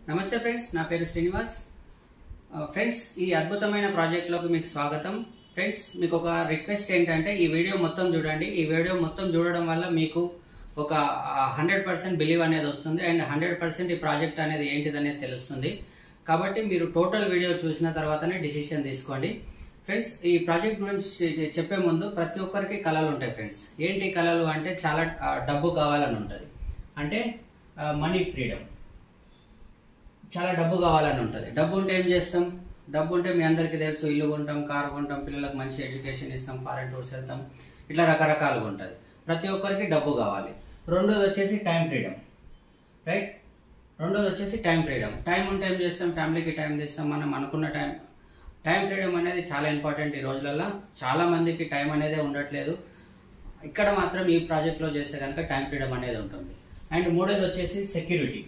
నమస్తే ఫ్రెండ్స్ నా పేరు శ్రీనివాస్ ఆ, ఫ్రెండ్స్ ఈ అద్భుతమైన ప్రాజెక్ట్లోకి మీకు స్వాగతం ఫ్రెండ్స్ మీకు ఒక రిక్వెస్ట్ ఏంటంటే ఈ వీడియో మొత్తం చూడండి ఈ వీడియో మొత్తం చూడడం వల్ల మీకు ఒక హండ్రెడ్ పర్సెంట్ బిలీవ్ అనేది వస్తుంది అండ్ హండ్రెడ్ పర్సెంట్ ఈ ప్రాజెక్ట్ అనేది ఏంటిది అనేది తెలుస్తుంది కాబట్టి మీరు టోటల్ వీడియో చూసిన తర్వాతనే డిసిషన్ తీసుకోండి ఫ్రెండ్స్ ఈ ప్రాజెక్ట్ గురించి చె- చెప్పే ముందు ప్రతి ఒక్కరికి కళలు ఉంటాయి ఫ్రెండ్స్ ఏంటి కళలు అంటే చాలా ఆ, డబ్బు కావాలని ఉంటుంది అంటే మనీ ఫ్రీడమ్ చాలా డబ్బు కావాలని ఉంటుంది డబ్బు ఉంటే ఏం చేస్తాం డబ్బు ఉంటే మీ అందరికీ తెలుసు ఇల్లు కొంటాం కారు కొంటాం పిల్లలకు మంచి ఎడ్యుకేషన్ ఇస్తాం ఫారెన్ టూర్స్ వెళ్తాం ఇట్లా రకరకాలుగా ఉంటుంది ప్రతి ఒక్కరికి డబ్బు కావాలి రెండోది వచ్చేసి టైం ఫ్రీడమ్ రైట్ రెండోది వచ్చేసి టైం ఫ్రీడమ్ టైం ఉంటే ఏం చేస్తాం ఫ్యామిలీకి టైం చేస్తాం మనం అనుకున్న టైం టైం ఫ్రీడమ్ అనేది చాలా ఇంపార్టెంట్ ఈ రోజులలో చాలా మందికి టైం అనేది ఉండట్లేదు ఇక్కడ మాత్రం ఈ ప్రాజెక్ట్లో చేస్తే కనుక టైం ఫ్రీడమ్ అనేది ఉంటుంది అండ్ మూడోది వచ్చేసి security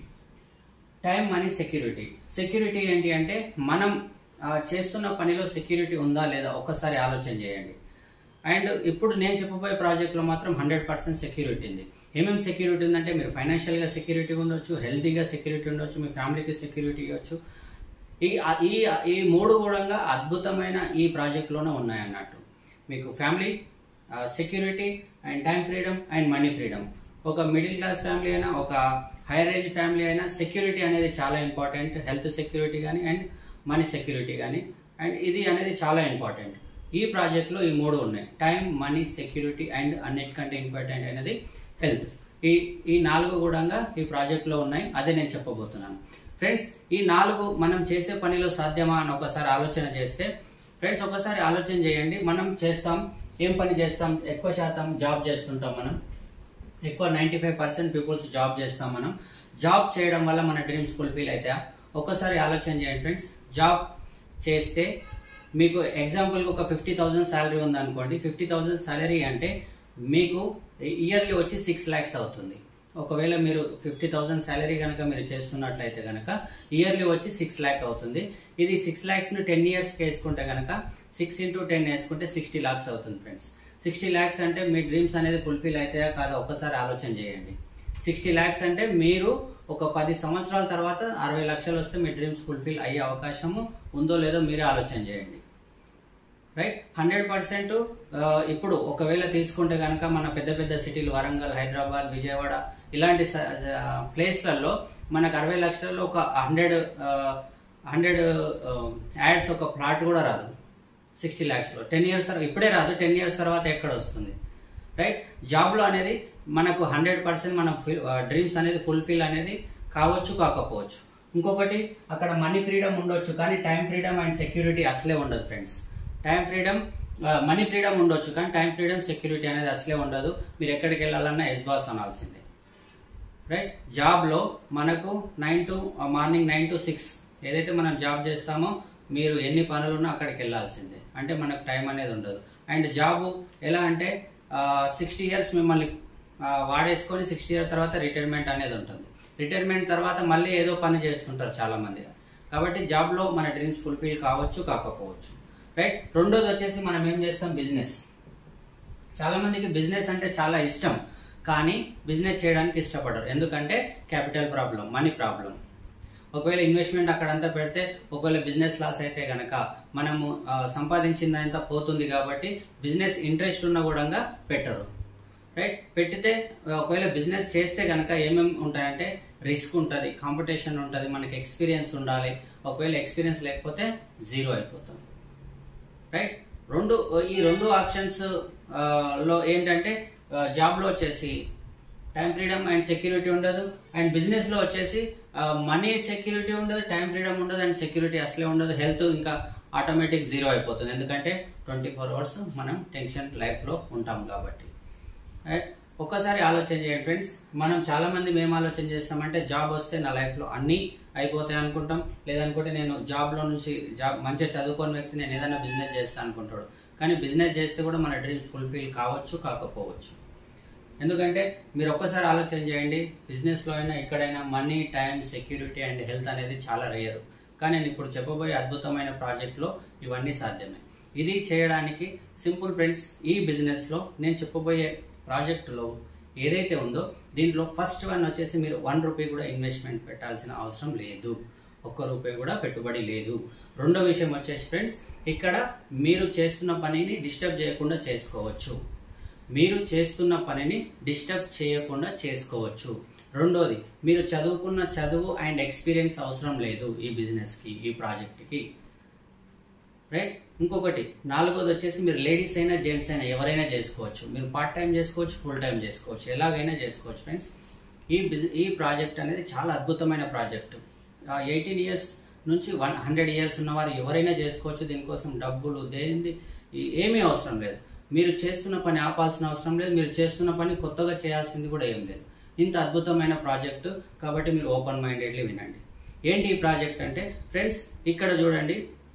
time money security security ఏంటి అంటే మనం ఆ, చేస్తున్న పనిలో సెక్యూరిటీ ఉందా లేదా ఒక్కసారి ఆలోచన చేయండి అండ్ ఇప్పుడు నేను చెప్పబోయే ప్రాజెక్ట్లో మాత్రం హండ్రెడ్ పర్సెంట్ సెక్యూరిటీ ఉంది ఏమేమి సెక్యూరిటీ ఉందంటే మీరు ఫైనాన్షియల్గా సెక్యూరిటీ ఉండొచ్చు హెల్తీగా సెక్యూరిటీ ఉండొచ్చు మీ ఫ్యామిలీకి సెక్యూరిటీ ఇవ్వచ్చు ఈ ఈ ఈ మూడు కూడా అద్భుతమైన ఈ ప్రాజెక్ట్లోనే ఉన్నాయన్నట్టు మీకు family security and time freedom and money freedom ఒక మిడిల్ క్లాస్ ఫ్యామిలీ అయినా ఒక హైయర్ ఏజ్ ఫ్యామిలీ అయినా సెక్యూరిటీ అనేది చాలా ఇంపార్టెంట్ హెల్త్ సెక్యూరిటీ కానీ అండ్ మనీ సెక్యూరిటీ కానీ అండ్ ఇది అనేది చాలా ఇంపార్టెంట్ ఈ ప్రాజెక్ట్లో ఈ మూడు ఉన్నాయి టైం మనీ సెక్యూరిటీ అండ్ అన్నిటికంటే ఇంపార్టెంట్ అనేది హెల్త్ ఈ ఈ నాలుగు కూడా ఈ ప్రాజెక్ట్లో ఉన్నాయి అదే నేను చెప్పబోతున్నాను ఫ్రెండ్స్ ఈ నాలుగు మనం చేసే పనిలో సాధ్యమా అని ఒకసారి ఆలోచన చేస్తే ఫ్రెండ్స్ ఒకసారి ఆలోచన చేయండి మనం చేస్తాం ఏం పని చేస్తాం ఎక్కువ శాతం జాబ్ చేస్తుంటాం మనం ఎక్కువ ninety five percent peoples job చేస్తాం మనం జాబ్ చేయడం వల్ల మన డ్రీమ్స్ ఫుల్ఫిల్ అవుతాయా ఒకసారి ఆలోచన చేయండి ఫ్రెండ్స్ జాబ్ చేస్తే మీకు ఎగ్జాంపుల్కి ఒక ఫిఫ్టీ థౌసండ్ శాలరీ ఉందనుకోండి ఫిఫ్టీ థౌసండ్ శాలరీ అంటే మీకు ఇయర్లీ వచ్చి సిక్స్ ల్యాక్స్ అవుతుంది ఒకవేళ మీరు ఫిఫ్టీ థౌసండ్ శాలరీ కనుక మీరు చేస్తున్నట్లయితే కనుక ఇయర్లీ వచ్చి సిక్స్ ల్యాక్ అవుతుంది ఇది సిక్స్ ల్యాక్స్ను టెన్ ఇయర్స్కి వేసుకుంటే కనుక సిక్స్ ఇంటూ టెన్ వేసుకుంటే సిక్స్టీ ల్యాక్స్ అవుతుంది ఫ్రెండ్స్ సిక్స్టీ ల్యాక్స్ అంటే మీ డ్రీమ్స్ అనేది ఫుల్ఫిల్ అవుతాయా కాదా ఒక్కసారి ఆలోచన చేయండి సిక్స్టీ ల్యాక్స్ అంటే మీరు ఒక పది సంవత్సరాల తర్వాత అరవై లక్షలు వస్తే మీ డ్రీమ్స్ ఫుల్ఫిల్ అయ్యే అవకాశము ఉందో లేదో మీరే ఆలోచన చేయండి రైట్ హండ్రెడ్ పర్సెంట్ ఇప్పుడు ఒకవేళ తీసుకుంటే కనుక మన పెద్ద పెద్ద సిటీలు వరంగల్ హైదరాబాద్ విజయవాడ ఇలాంటి స- స- ప్లేస్లలో మనకు అరవై లక్షల్లో ఒక హండ్రెడ్ హండ్రెడ్ యాడ్స్ ఒక ప్లాట్ కూడా రాదు సిక్స్టీ ల్యాక్స్లో టెన్ ఇయర్స్ తర్వాత ఇప్పుడే రాదు టెన్ ఇయర్స్ తర్వాత ఎక్కడ వస్తుంది రైట్ జాబ్లో అనేది మనకు హండ్రెడ్ పర్సెంట్ మన డ్రీమ్స్ అనేది ఫుల్ఫిల్ అనేది కావచ్చు కాకపోవచ్చు ఇంకొకటి అక్కడ మనీ ఫ్రీడమ్ ఉండొచ్చు కానీ టైం ఫ్రీడమ్ అండ్ సెక్యూరిటీ అసలే ఉండదు friends time freedom money freedom ఉండొచ్చు కానీ టైం ఫ్రీడమ్ సెక్యూరిటీ అనేది అసలే ఉండదు మీరు ఎక్కడికి వెళ్ళాలన్నా ఎస్ బాస్ అనాల్సిందే రైట్ జాబ్లో మనకు nine to morning nine to six ఏదైతే మనం జాబ్ చేస్తామో మీరు ఎన్ని పనులున్నా అక్కడికి వెళ్ళాల్సిందే అంటే మనకు టైం అనేది ఉండదు అండ్ జాబ్ ఎలా అంటే సిక్స్టీ ఇయర్స్ మిమ్మల్ని ఆ, వాడేసుకొని సిక్స్టీ ఇయర్ తర్వాత రిటైర్మెంట్ అనేది ఉంటుంది రిటైర్మెంట్ తర్వాత మళ్ళీ ఏదో పని చేస్తుంటారు చాలా మంది కాబట్టి జాబ్లో మన డ్రీమ్స్ ఫుల్ఫిల్ కావచ్చు కాకపోవచ్చు రైట్ రెండోది వచ్చేసి మనం ఏం చేస్తాం బిజినెస్ చాలా మందికి బిజినెస్ అంటే చాలా ఇష్టం కానీ బిజినెస్ చేయడానికి ఇష్టపడరు ఎందుకంటే క్యాపిటల్ ప్రాబ్లం మనీ ప్రాబ్లం ఒకవేళ ఇన్వెస్ట్మెంట్ అక్కడంతా పెడితే ఒకవేళ బిజినెస్ లాస్ అయితే గనక మనము ఆ, సంపాదించిందంతా పోతుంది కాబట్టి బిజినెస్ ఇంట్రెస్ట్ ఉన్న కూడా పెట్టరు రైట్ పెట్టితే ఒకవేళ బిజినెస్ చేస్తే గనక ఏమేమి ఉంటాయంటే రిస్క్ ఉంటుంది కాంపిటీషన్ ఉంటుంది మనకి ఎక్స్పీరియన్స్ ఉండాలి ఒకవేళ ఎక్స్పీరియన్స్ లేకపోతే జీరో అయిపోతాం రైట్ రెండు ఈ రెండు ఆప్షన్స్ లో ఏంటంటే జాబ్లో వచ్చేసి టైం ఫ్రీడమ్ అండ్ సెక్యూరిటీ ఉండదు అండ్ బిజినెస్ లో వచ్చేసి మనీ సెక్యూరిటీ ఉండదు టైం ఫ్రీడమ్ ఉండదు అండ్ సెక్యూరిటీ అసలే ఉండదు హెల్త్ ఇంకా ఆటోమేటిక్ జీరో అయిపోతుంది ఎందుకంటే ట్వంటీ ఫోర్ అవర్స్ మనం టెన్షన్ లైఫ్ లో ఉంటాం కాబట్టి రైట్ ఒక్కసారి ఆలోచన చేయండి ఫ్రెండ్స్ మనం చాలా మంది మేము ఆలోచన చేస్తామంటే జాబ్ వస్తే నా లైఫ్లో అన్నీ అయిపోతాయి అనుకుంటాం లేదనుకుంటే నేను జాబ్లో నుంచి జాబ్ మంచిగా చదువుకోని వ్యక్తి నేను ఏదైనా బిజినెస్ చేస్తాను అనుకుంటాడు కానీ బిజినెస్ చేస్తే కూడా మన డ్రీమ్స్ ఫుల్ఫిల్ కావచ్చు కాకపోవచ్చు ఎందుకంటే మీరు ఒక్కసారి ఆలోచన చేయండి బిజినెస్లో అయినా ఎక్కడైనా money time security and health అనేది చాలా రేయర్ కానీ నేను ఇప్పుడు చెప్పబోయే అద్భుతమైన ప్రాజెక్ట్లో ఇవన్నీ సాధ్యమే ఇది చేయడానికి సింపుల్ ఫ్రెండ్స్ ఈ బిజినెస్లో నేను చెప్పబోయే ప్రాజెక్టులో ఏదైతే ఉందో దీంట్లో ఫస్ట్ వన్ వచ్చేసి మీరు వన్ రూపీ కూడా ఇన్వెస్ట్మెంట్ పెట్టాల్సిన అవసరం లేదు ఒక్క రూపాయి కూడా పెట్టుబడి లేదు రెండో విషయం వచ్చేసి ఫ్రెండ్స్ ఇక్కడ మీరు చేస్తున్న పనిని డిస్టర్బ్ చేయకుండా చేసుకోవచ్చు మీరు చేస్తున్న పనిని డిస్టర్బ్ చేయకుండా చేసుకోవచ్చు రెండోది మీరు చదువుకున్న చదువు అండ్ ఎక్స్పీరియన్స్ అవసరం లేదు ఈ బిజినెస్కి ఈ ప్రాజెక్ట్కి రైట్ ఇంకొకటి నాలుగోది వచ్చేసి మీరు లేడీస్ అయినా జెంట్స్ అయినా ఎవరైనా చేసుకోవచ్చు మీరు పార్ట్ టైం చేసుకోవచ్చు ఫుల్ టైం చేసుకోవచ్చు ఎలాగైనా చేసుకోవచ్చు ఫ్రెండ్స్ ఈ బిజి ఈ ప్రాజెక్ట్ అనేది చాలా అద్భుతమైన ప్రాజెక్ట్ ఎయిటీన్ ఇయర్స్ నుంచి వన్ హండ్రెడ్ ఇయర్స్ ఉన్నవారు ఎవరైనా చేసుకోవచ్చు దీనికోసం డబ్బులు దేనిది ఈ- ఏమీ అవసరం లేదు మీరు చేస్తున్న పని ఆపాల్సిన అవసరం లేదు మీరు చేస్తున్న పని కొత్తగా చేయాల్సింది కూడా ఏం లేదు ఇంత అద్భుతమైన ప్రాజెక్టు కాబట్టి మీరు ఓపెన్ మైండెడ్లీ వినండి ఏంటి ఈ ప్రాజెక్ట్ అంటే ఫ్రెండ్స్ ఇక్కడ చూడండి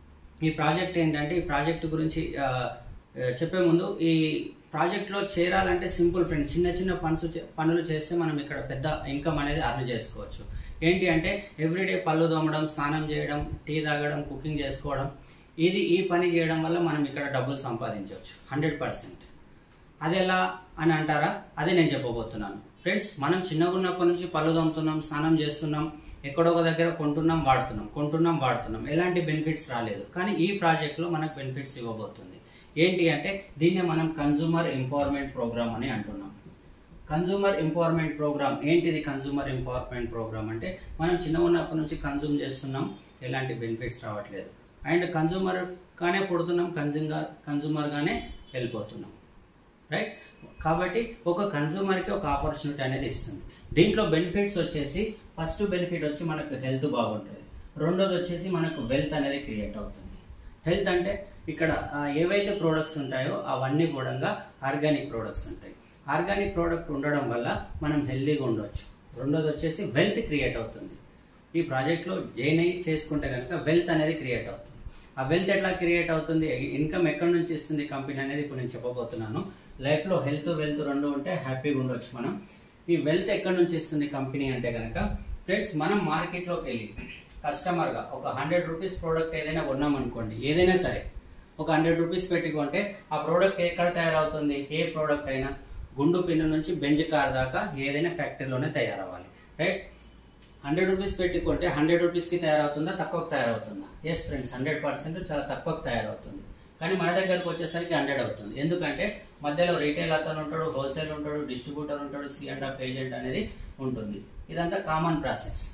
ఈ ప్రాజెక్ట్ ఏంటంటే ఈ ప్రాజెక్ట్ గురించి ఆ, ఆ, చెప్పే ముందు ఈ ప్రాజెక్ట్లో చేరాలంటే సింపుల్ ఫ్రెండ్స్ చిన్న చిన్న పనులు చే- పనులు చేస్తే మనం ఇక్కడ పెద్ద ఇన్కమ్ అనేది అర్న్ చేసుకోవచ్చు ఏంటి అంటే ఎవ్రీడే పళ్ళు తోమడం స్నానం చేయడం టీ తాగడం కుకింగ్ చేసుకోవడం ఇది ఈ పని చేయడం వల్ల మనం ఇక్కడ డబ్బులు సంపాదించవచ్చు హండ్రెడ్ పర్సెంట్ అది ఎలా అని అంటారా అదే నేను చెప్పబోతున్నాను ఫ్రెండ్స్ మనం చిన్నగా ఉన్నప్పటి నుంచి పళ్ళు తోముతున్నాం స్నానం చేస్తున్నాం ఎక్కడో ఒక దగ్గర కొంటున్నాం వాడుతున్నాం కొంటున్నాం వాడుతున్నాం ఎలాంటి బెనిఫిట్స్ రాలేదు కానీ ఈ ప్రాజెక్ట్లో మనకు బెనిఫిట్స్ ఇవ్వబోతుంది ఏంటి అంటే దీన్నే మనం కన్సూమర్ ఎంపవర్మెంట్ ప్రోగ్రామ్ అని అంటున్నాం కన్సూమర్ ఎంపవర్మెంట్ ప్రోగ్రామ్ ఏంటిది కన్సూమర్ ఎంపవర్మెంట్ ప్రోగ్రామ్ అంటే మనం చిన్న ఉన్నప్పటి నుంచి కన్సూమ్ చేస్తున్నాం ఎలాంటి బెనిఫిట్స్ రావట్లేదు అండ్ కన్సూమర్ గానే పుడుతున్నాం కన్సూమర్ కన్సూమర్ గానే వెళ్ళిపోతున్నాం రైట్ కాబట్టి ఒక కన్సూమర్కి ఒక ఆపర్చునిటీ అనేది ఇస్తుంది దీంట్లో బెనిఫిట్స్ వచ్చేసి ఫస్ట్ బెనిఫిట్ వచ్చి మనకు హెల్త్ బాగుంటుంది రెండోది వచ్చేసి మనకు వెల్త్ అనేది క్రియేట్ అవుతుంది హెల్త్ అంటే ఇక్కడ ఆ, ఏవైతే ప్రోడక్ట్స్ ఉంటాయో అవన్నీ కూడా ఆర్గానిక్ ప్రోడక్ట్స్ ఉంటాయి ఆర్గానిక్ ప్రోడక్ట్ ఉండడం వల్ల మనం హెల్తీగా ఉండొచ్చు రెండోది వచ్చేసి వెల్త్ క్రియేట్ అవుతుంది ఈ ప్రాజెక్ట్లో జైన్ అయ్యి చేసుకుంటే కనుక వెల్త్ అనేది క్రియేట్ అవుతుంది ఆ వెల్త్ ఎట్లా క్రియేట్ అవుతుంది ఇన్కమ్ ఎక్కడి నుంచి ఇస్తుంది కంపెనీ అనేది ఇప్పుడు నేను చెప్పబోతున్నాను లైఫ్లో హెల్త్ వెల్త్ రెండు ఉంటే హ్యాపీగా ఉండొచ్చు మనం ఈ వెల్త్ ఎక్కడి నుంచి ఇస్తుంది కంపెనీ అంటే కనుక ఫ్రెండ్స్ మనం మార్కెట్లోకి వెళ్ళి కస్టమర్గా ఒక హండ్రెడ్ రూపీస్ ప్రోడక్ట్ ఏదైనా కొన్నాం అనుకోండి ఏదైనా సరే ఒక హండ్రెడ్ రూపీస్ పెట్టి కొంటే ఆ ప్రోడక్ట్ ఎక్కడ తయారవుతుంది ఏ ప్రోడక్ట్ అయినా గుండు పిన్ను నుంచి బెంజ్ కార్ దాకా ఏదైనా ఫ్యాక్టరీలోనే తయారవ్వాలి రైట్ హండ్రెడ్ రూపీస్ పెట్టి కొంటే హండ్రెడ్ రూపీస్కి తయారవుతుందా తక్కువకి తయారవుతుందా ఎస్ ఫ్రెండ్స్ హండ్రెడ్ పర్సెంట్ చాలా తక్కువకి తయారవుతుంది కానీ మన దగ్గరకు వచ్చేసరికి హండ్రెడ్ అవుతుంది ఎందుకంటే మధ్యలో రీటైల్ అతను ఉంటాడు హోల్సేల్ ఉంటాడు డిస్ట్రిబ్యూటర్ ఉంటాడు సి అండ్ ఆఫ్ ఏజెంట్ అనేది ఉంటుంది ఇదంతా common process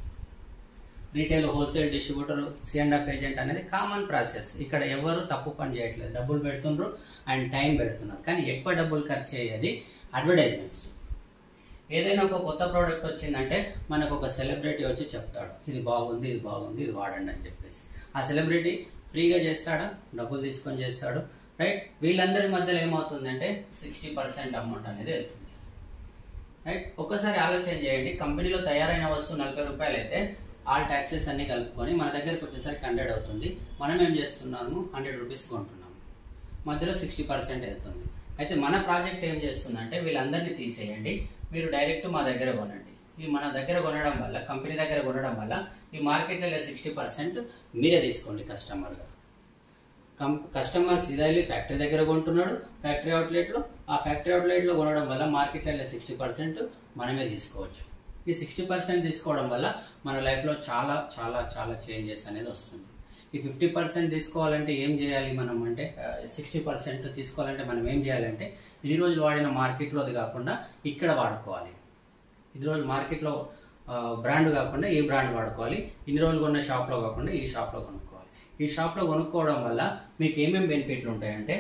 retail wholesale distributor C and F agent అనేది కామన్ ప్రాసెస్ ఇక్కడ ఎవరు తప్పు పని చేయట్లేదు డబ్బులు పెడుతుండ్రు అండ్ టైం పెడుతున్నారు కానీ ఎక్కువ డబ్బులు ఖర్చు అయ్యేది అడ్వర్టైజ్మెంట్స్ ఏదైనా ఒక కొత్త ప్రోడక్ట్ వచ్చిందంటే మనకు ఒక సెలబ్రిటీ వచ్చి చెప్తాడు ఇది బాగుంది ఇది బాగుంది ఇది వాడండి అని చెప్పేసి ఆ సెలబ్రిటీ ఫ్రీగా చేస్తాడా డబ్బులు తీసుకొని చేస్తాడు రైట్ వీళ్ళందరి మధ్యలో ఏమవుతుందంటే సిక్స్టీ పర్సెంట్ అమౌంట్ అనేది వెళ్తుంది రైట్ ఒక్కసారి ఆలోచన చేయండి కంపెనీలో తయారైన వస్తువు నలభై రూపాయలు అయితే ఆల్ ట్యాక్సెస్ అన్ని కలుపుకొని మన దగ్గరకు వచ్చేసరికి హండ్రెడ్ అవుతుంది మనం ఏం చేస్తున్నాము హండ్రెడ్ రూపీస్ కొంటున్నాము మధ్యలో సిక్స్టీ పర్సెంట్ వెళ్తుంది అయితే మన ప్రాజెక్ట్ ఏం చేస్తుందంటే వీళ్ళందరినీ తీసేయండి మీరు డైరెక్ట్ మా దగ్గర కొనండి ఈ మన దగ్గర కొనడం వల్ల కంపెనీ దగ్గర కొనడం వల్ల ఈ మార్కెట్లో సిక్స్టీ పర్సెంట్ మీరే తీసుకోండి కస్టమర్గా కం కస్టమర్స్ ఇదే వెళ్ళి ఫ్యాక్టరీ దగ్గర కొంటున్నాడు ఫ్యాక్టరీ అవుట్లెట్లో ఆ ఫ్యాక్టరీ అవుట్లెట్లో కొనడం వల్ల మార్కెట్లో సిక్స్టీ పర్సెంట్ మనమే తీసుకోవచ్చు ఈ సిక్స్టీ పర్సెంట్ తీసుకోవడం వల్ల మన లైఫ్లో చాలా చాలా చాలా చేంజెస్ అనేది వస్తుంది ఈ ఫిఫ్టీ పర్సెంట్ తీసుకోవాలంటే ఏం చేయాలి మనం అంటే సిక్స్టీ పర్సెంట్ తీసుకోవాలంటే మనం ఏం చేయాలంటే ఇన్ని రోజులు వాడిన మార్కెట్లో అది కాకుండా ఇక్కడ వాడుకోవాలి ఇన్ని రోజులు మార్కెట్లో బ్రాండ్ కాకుండా ఈ బ్రాండ్ వాడుకోవాలి ఇన్ని రోజులు కొన్న షాప్లో కాకుండా ఈ షాప్లో కొనుక్కోవాలి ఈ షాప్లో కొనుక్కోవడం వల్ల మీకు ఏమేమి బెనిఫిట్లు ఉంటాయంటే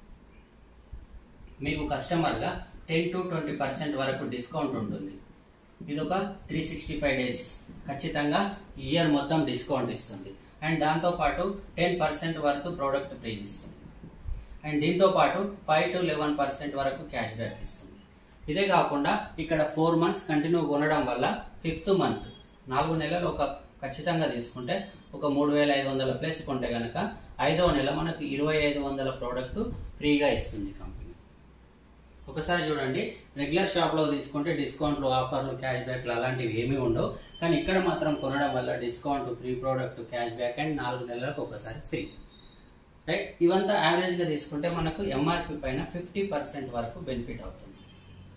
మీకు కస్టమర్గా టెన్ టు ట్వంటీ పర్సెంట్ వరకు డిస్కౌంట్ ఉంటుంది ఇది ఒక త్రీ సిక్స్టీ ఫైవ్ డేస్ ఖచ్చితంగా ఇయర్ మొత్తం డిస్కౌంట్ ఇస్తుంది అండ్ దాంతోపాటు టెన్ పర్సెంట్ వరకు ప్రోడక్ట్ ఫ్రీ ఇస్తుంది అండ్ దీంతో పాటు ఫైవ్ టు లెవెన్ పర్సెంట్ వరకు క్యాష్ బ్యాక్ ఇస్తుంది ఇదే కాకుండా ఇక్కడ ఫోర్ మంత్స్ కంటిన్యూ కొనడం వల్ల ఫిఫ్త్ మంత్ నాలుగు నెలలు ఒక ఖచ్చితంగా తీసుకుంటే ఒక మూడు వేల ఐదు వందల ప్లస్ కొంటే కనుక ఐదవ నెల మనకు ఇరవై ఐదు వందల ప్రోడక్ట్ ఫ్రీగా ఇస్తుంది కంపెనీ ఒకసారి చూడండి రెగ్యులర్ షాప్లో తీసుకుంటే డిస్కౌంట్లు ఆఫర్లు క్యాష్ బ్యాక్లు అలాంటివి ఏమీ ఉండవు కానీ ఇక్కడ మాత్రం కొనడం వల్ల discount free product cash back and నాలుగు నెలలకు ఒకసారి ఫ్రీ రైట్ ఇవంతా యావరేజ్గా తీసుకుంటే మనకు ఎంఆర్పి పైన ఫిఫ్టీ పర్సెంట్ వరకు బెనిఫిట్ అవుతుంది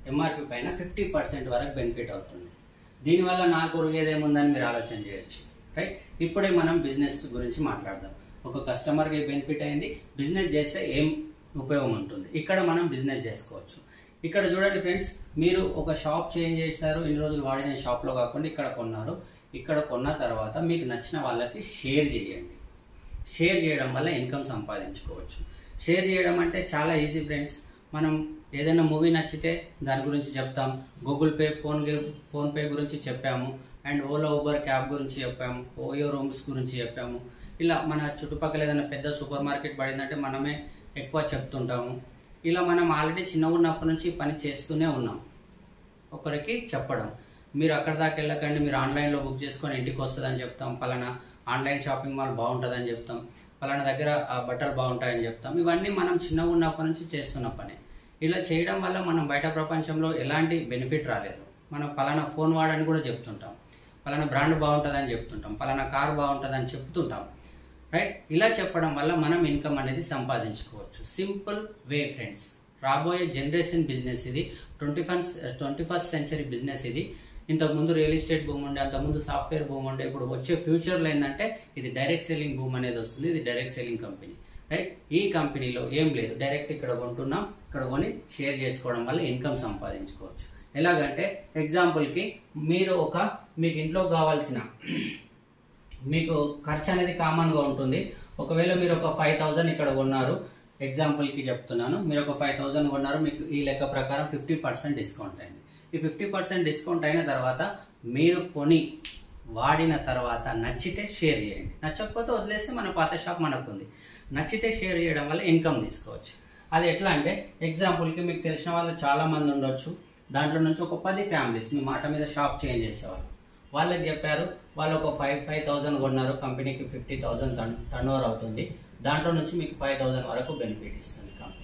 ఎంఆర్పి పైన ఫిఫ్టీ పర్సెంట్ వరకు బెనిఫిట్ అవుతుంది దీనివల్ల నాకు ఒరిగేదేముందని మీరు ఆలోచన చేయొచ్చు రైట్ ఇప్పుడే మనం బిజినెస్ గురించి మాట్లాడదాం ఒక కస్టమర్కి బెనిఫిట్ అయింది బిజినెస్ చేస్తే ఏం ఉపయోగం ఉంటుంది ఇక్కడ మనం బిజినెస్ చేసుకోవచ్చు ఇక్కడ చూడండి ఫ్రెండ్స్ మీరు ఒక షాప్ చేంజ్ చేశారు ఇన్ని రోజులు వాడిన షాప్లో కాకుండా ఇక్కడ కొన్నారు ఇక్కడ కొన్న తర్వాత మీకు నచ్చిన వాళ్ళకి షేర్ చేయండి షేర్ చేయడం వల్ల ఇన్కమ్ సంపాదించుకోవచ్చు షేర్ చేయడం అంటే చాలా ఈజీ ఫ్రెండ్స్ మనం ఏదైనా మూవీ నచ్చితే దాని గురించి చెప్తాం Google Pay phone PhonePe గురించి చెప్పాము అండ్ ఓలా ఊబర్ క్యాబ్ గురించి చెప్పాము ఓయో రూమ్స్ గురించి చెప్పాము ఇలా మన చుట్టుపక్కల ఏదైనా పెద్ద సూపర్ మార్కెట్ పడిందంటే మనమే ఎక్కువ చెప్తుంటాము ఇలా మనం ఆల్రెడీ చిన్నగా ఉన్నప్పటి నుంచి ఈ పని చేస్తూనే ఉన్నాం ఒకరికి చెప్పడం మీరు అక్కడ దాకా వెళ్ళకండి మీరు ఆన్లైన్లో బుక్ చేసుకొని ఇంటికి వస్తుందని చెప్తాం పలానా ఆన్లైన్ షాపింగ్ మాల్ బాగుంటుందని చెప్తాం పలానా దగ్గర ఆ బట్టలు బాగుంటాయని చెప్తాం ఇవన్నీ మనం చిన్నగా ఉన్నప్పటి నుంచి చేస్తున్న పని ఇలా చేయడం వల్ల మనం బయట ప్రపంచంలో ఎలాంటి బెనిఫిట్ రాలేదు మనం పలానా ఫోన్ వాడని కూడా చెప్తుంటాం పలానా బ్రాండ్ బాగుంటుందని చెప్తుంటాం పలానా కార్ బాగుంటుందని చెప్తుంటాం రైట్ ఇలా చెప్పడం వల్ల మనం ఇన్కమ్ అనేది సంపాదించుకోవచ్చు సింపుల్ వే ఫ్రెండ్స్ రాబోయే జనరేషన్ బిజినెస్ ఇది twenty first twenty first century business ఇది ఇంతకుముందు రియల్ ఎస్టేట్ భూమి ఉండే అంతకుముందు సాఫ్ట్వేర్ భూమి ఉండే ఇప్పుడు వచ్చే ఫ్యూచర్లో ఏంటంటే ఇది డైరెక్ట్ సెల్లింగ్ భూమి అనేది వస్తుంది ఇది డైరెక్ట్ సెల్లింగ్ కంపెనీ రైట్ ఈ కంపెనీలో ఏం లేదు డైరెక్ట్ ఇక్కడ కొంటున్నాం ఇక్కడ కొని షేర్ చేసుకోవడం వల్ల ఇన్కమ్ సంపాదించుకోవచ్చు ఎలాగంటే ఎగ్జాంపుల్కి మీరు ఒక మీకు ఇంట్లో కావాల్సిన మీకు ఖర్చు అనేది కామన్గా ఉంటుంది ఒకవేళ మీరు ఒక ఫైవ్ థౌజండ్ ఇక్కడ కొన్నారు ఎగ్జాంపుల్కి చెప్తున్నాను మీరు ఒక ఫైవ్ థౌజండ్ కొన్నారు మీకు ఈ లెక్క ప్రకారం ఫిఫ్టీ పర్సెంట్ డిస్కౌంట్ అయింది ఈ ఫిఫ్టీ పర్సెంట్ డిస్కౌంట్ అయిన తర్వాత మీరు కొని వాడిన తర్వాత నచ్చితే షేర్ చేయండి నచ్చకపోతే వదిలేస్తే మన పాత షాప్ మనకు ఉంది నచ్చితే షేర్ చేయడం వల్ల ఇన్కమ్ తీసుకోవచ్చు అది ఎట్లా అంటే ఎగ్జాంపుల్కి మీకు తెలిసిన వాళ్ళు చాలా మంది ఉండొచ్చు దాంట్లో నుంచి ఒక పది ఫ్యామిలీస్ మీ మాట మీద షాప్ చేంజ్ చేసేవాళ్ళు వాళ్ళకి చెప్పారు వాళ్ళు ఒక ఫైవ్ ఫైవ్ థౌసండ్ కొన్నారు కంపెనీకి ఫిఫ్టీ థౌసండ్ టర్న్ ఓవర్ అవుతుంది దాంట్లో నుంచి మీకు ఫైవ్ థౌసండ్ వరకు బెనిఫిట్ ఇస్తుంది కంపెనీ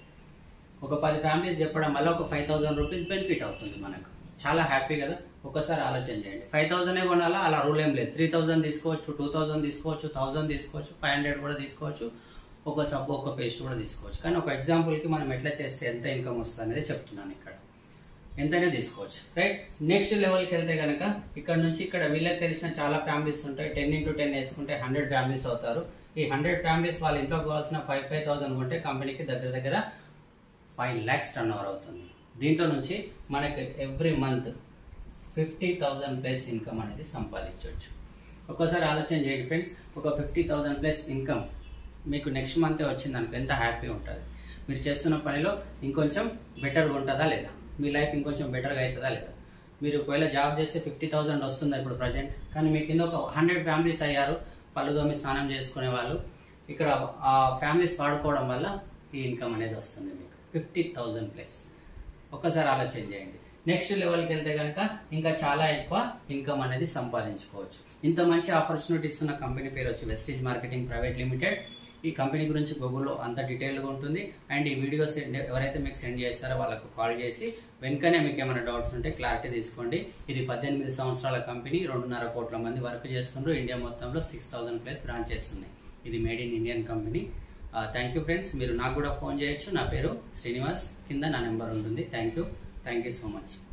ఒక పది ఫ్యామిలీస్ చెప్పడం వల్ల ఒక ఫైవ్ థౌసండ్ రూపీస్ బెనిఫిట్ అవుతుంది మనకు చాలా హ్యాపీ కదా ఒకసారి ఆలోచన చేయండి ఫైవ్ థౌసండే కొనాలా అలా రూల్ ఏం లేదు త్రీ థౌసండ్ తీసుకోవచ్చు టూ థౌసండ్ తీసుకోవచ్చు థౌసండ్ తీసుకోవచ్చు ఫైవ్ హండ్రెడ్ కూడా తీసుకోవచ్చు ఒక సబ్బు ఒక పేస్ట్ కూడా తీసుకోవచ్చు కానీ ఒక ఎగ్జాంపుల్కి మనం ఎట్లా చేస్తే ఎంత ఇన్కమ్ వస్తుంది అనేది చెప్తున్నాను ఇక్కడ ఎంతైనా తీసుకోవచ్చు రైట్ నెక్స్ట్ లెవెల్కి వెళ్తే కనుక ఇక్కడ నుంచి ఇక్కడ వీళ్ళకి తెలిసిన చాలా ఫ్యామిలీస్ ఉంటాయి టెన్ ఇంటూ టెన్ వేసుకుంటే హండ్రెడ్ ఫ్యామిలీస్ అవుతారు ఈ హండ్రెడ్ ఫ్యామిలీస్ వాళ్ళ ఇంట్లో కావాల్సిన ఫైవ్ ఫైవ్ థౌసండ్ కొంటే కంపెనీకి దగ్గర దగ్గర ఫైవ్ ల్యాక్స్ టర్న్ ఓవర్ అవుతుంది దీంట్లో నుంచి మనకి every month fifty thousand plus income అనేది సంపాదించవచ్చు ఒక్కోసారి ఆలోచన చేయండి ఫ్రెండ్స్ ఒక ఫిఫ్టీ థౌజండ్ ప్లస్ ఇన్కమ్ మీకు నెక్స్ట్ మంతే వచ్చింది అనుకో ఎంత హ్యాపీ ఉంటుంది మీరు చేస్తున్న పనిలో ఇంకొంచెం బెటర్గా ఉంటుందా లేదా మీ లైఫ్ ఇంకొంచెం బెటర్గా అవుతుందా లేదా మీరు ఒకవేళ జాబ్ చేస్తే ఫిఫ్టీ థౌసండ్ వస్తుంది ఇప్పుడు ప్రజెంట్ కానీ మీ కింద ఒక హండ్రెడ్ ఫ్యామిలీస్ అయ్యారు పళ్ళు దోమి స్నానం చేసుకునే వాళ్ళు ఇక్కడ ఆ ఫ్యామిలీస్ వాడుకోవడం వల్ల ఈ ఇన్కమ్ అనేది వస్తుంది మీకు ఫిఫ్టీ థౌజండ్ ప్లస్ ఒక్కసారి ఆలోచన చేయండి నెక్స్ట్ లెవెల్కి వెళ్తే కనుక ఇంకా చాలా ఎక్కువ ఇన్కమ్ అనేది సంపాదించుకోవచ్చు ఇంత మంచి ఆపర్చునిటీ ఇస్తున్న కంపెనీ పేరు వచ్చి వెస్టీజ్ మార్కెటింగ్ ప్రైవేట్ లిమిటెడ్ ఈ కంపెనీ గురించి గూగుల్లో అంత డీటెయిల్గా ఉంటుంది అండ్ ఈ వీడియో సెండ్ ఎవరైతే మీకు సెండ్ చేస్తారో వాళ్ళకు కాల్ చేసి వెనుకనే మీకు ఏమైనా డౌట్స్ ఉంటే క్లారిటీ తీసుకోండి ఇది పద్దెనిమిది సంవత్సరాల కంపెనీ రెండున్నర కోట్ల మంది వర్క్ చేస్తుండ్రు ఇండియా మొత్తంలో సిక్స్ థౌసండ్ ప్లస్ బ్రాంచెస్ ఉన్నాయి ఇది made in Indian company thank you friends మీరు నాకు కూడా ఫోన్ చేయొచ్చు నా పేరు శ్రీనివాస్ కింద నా నెంబర్ ఉంటుంది thank you thank you so much